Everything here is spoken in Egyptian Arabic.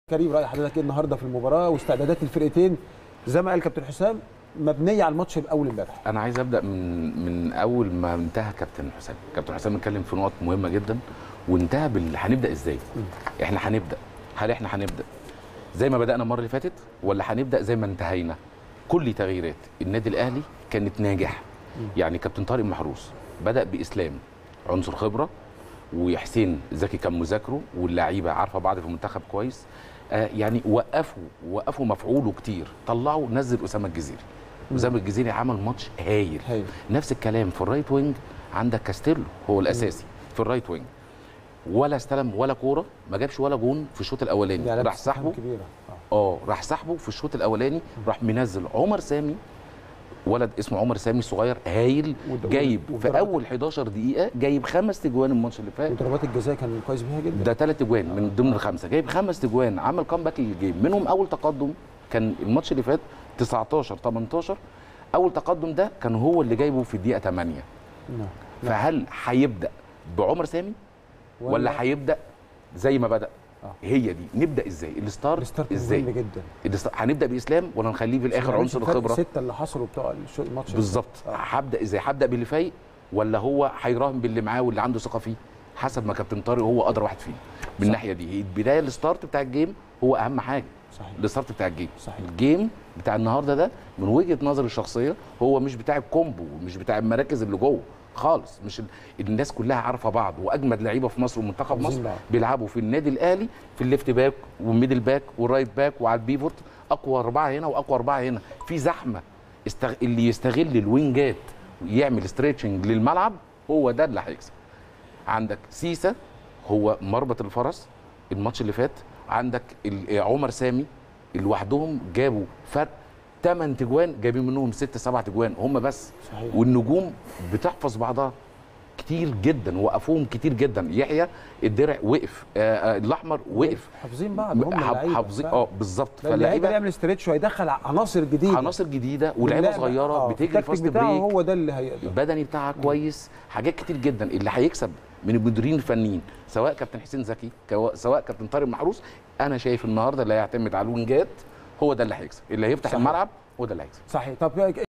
كريم راي حضرتك ايه النهارده في المباراه واستعدادات الفرقتين زي ما قال كابتن حسام مبنيه على الماتش الاول امبارح انا عايز ابدا من من اول ما انتهى كابتن حسام كابتن حسام اتكلم في نقط مهمه جدا وانتهى بال هنبدا ازاي احنا هنبدا هل احنا هنبدا زي ما بدانا المره اللي فاتت ولا هنبدا زي ما انتهينا كل تغييرات النادي الاهلي كانت ناجح يعني كابتن طارق محروس بدا باسلام عنصر خبره وحسين زكي كان مذاكره واللعيبه عارفه بعض في المنتخب كويس آه يعني وقفوا وقفوا مفعوله كتير طلعوا نزل اسامه الجزيري اسامه الجزيري عمل ماتش هايل هايل. نفس الكلام في الرايت وينج عندك كاستيلو هو الاساسي في الرايت وينج ولا استلم ولا كوره ما جابش ولا جون في الشوط الاولاني يعني راح سحبه كبيره آه. اه راح سحبه في الشوط الاولاني راح منزل عمر سامي ولد اسمه عمر سامي صغير هايل ود- جايب ود- في وضربات- اول 11 دقيقه جايب خمس تجوان الماتش اللي فات وضربات الجزاء كان كويس بيها جدا ده ثلاث اجوان من ضمن الخمسه جايب خمس اجوان عمل كامباك للجيم منهم اول تقدم كان الماتش اللي فات 19 18 اول تقدم ده كان هو اللي جايبه في الدقيقه 8 نعم. فهل هيبدا بعمر سامي ولا هيبدا زي ما بدا آه. هي دي نبدا ازاي الستارت الستارت ازاي مهم جدا الستار- هنبدا باسلام ولا نخليه في الاخر يعني عنصر الفرق الخبره السته اللي حصلوا بتوع الشو- الماتش بالظبط آه. هبدا ازاي هبدا باللي فايق ولا هو هيراهن باللي معاه واللي عنده ثقه فيه حسب ما كابتن طارق هو ادرى واحد فيه من الناحيه دي البدايه الستارت بتاع الجيم هو اهم حاجه صحيح الستارت بتاع الجيم صحيح. الجيم بتاع النهارده ده من وجهه نظري الشخصيه هو مش بتاع الكومبو مش بتاع المراكز اللي جوه خالص مش ال... الناس كلها عارفه بعض واجمد لعيبه في مصر ومنتخب حافظين مصر بعض. بيلعبوا في النادي الاهلي في الليفت باك والميدل باك والرايت باك وعلى البيفوت اقوى اربعه هنا واقوى اربعه هنا في زحمه استغ... اللي يستغل الوينجات ويعمل ستريتشنج للملعب هو ده اللي هيكسب عندك سيسا هو مربط الفرس الماتش اللي فات عندك ال- عمر سامي لوحدهم جابوا فرق 8 تجوان جايبين منهم 6 7 تجوان هم بس صحيح. والنجوم بتحفظ بعضها كتير جدا وقفوهم كتير جدا يحيى الدرع وقف آه آه الاحمر وقف حافظين بعض هم حف- اللعيبة. حافظين فعلا. اه بالظبط لا، اللعيبه فاللعيبه يعمل استريتش وهيدخل عناصر جديده عناصر جديده ولاعيبه واللعبة- صغيره آه، بتجري التكتيك فاست بتاعه بريك هو ده اللي هيقدر البدني بتاعها كويس حاجات كتير جدا اللي هيكسب من المديرين الفنيين سواء كابتن حسين زكي كوا- سواء كابتن طارق محروس انا شايف النهارده اللي هيعتمد على الوينجات هو ده اللي هيكسب اللي هيفتح صحيح. الملعب هو ده اللي هيكسب صحيح طب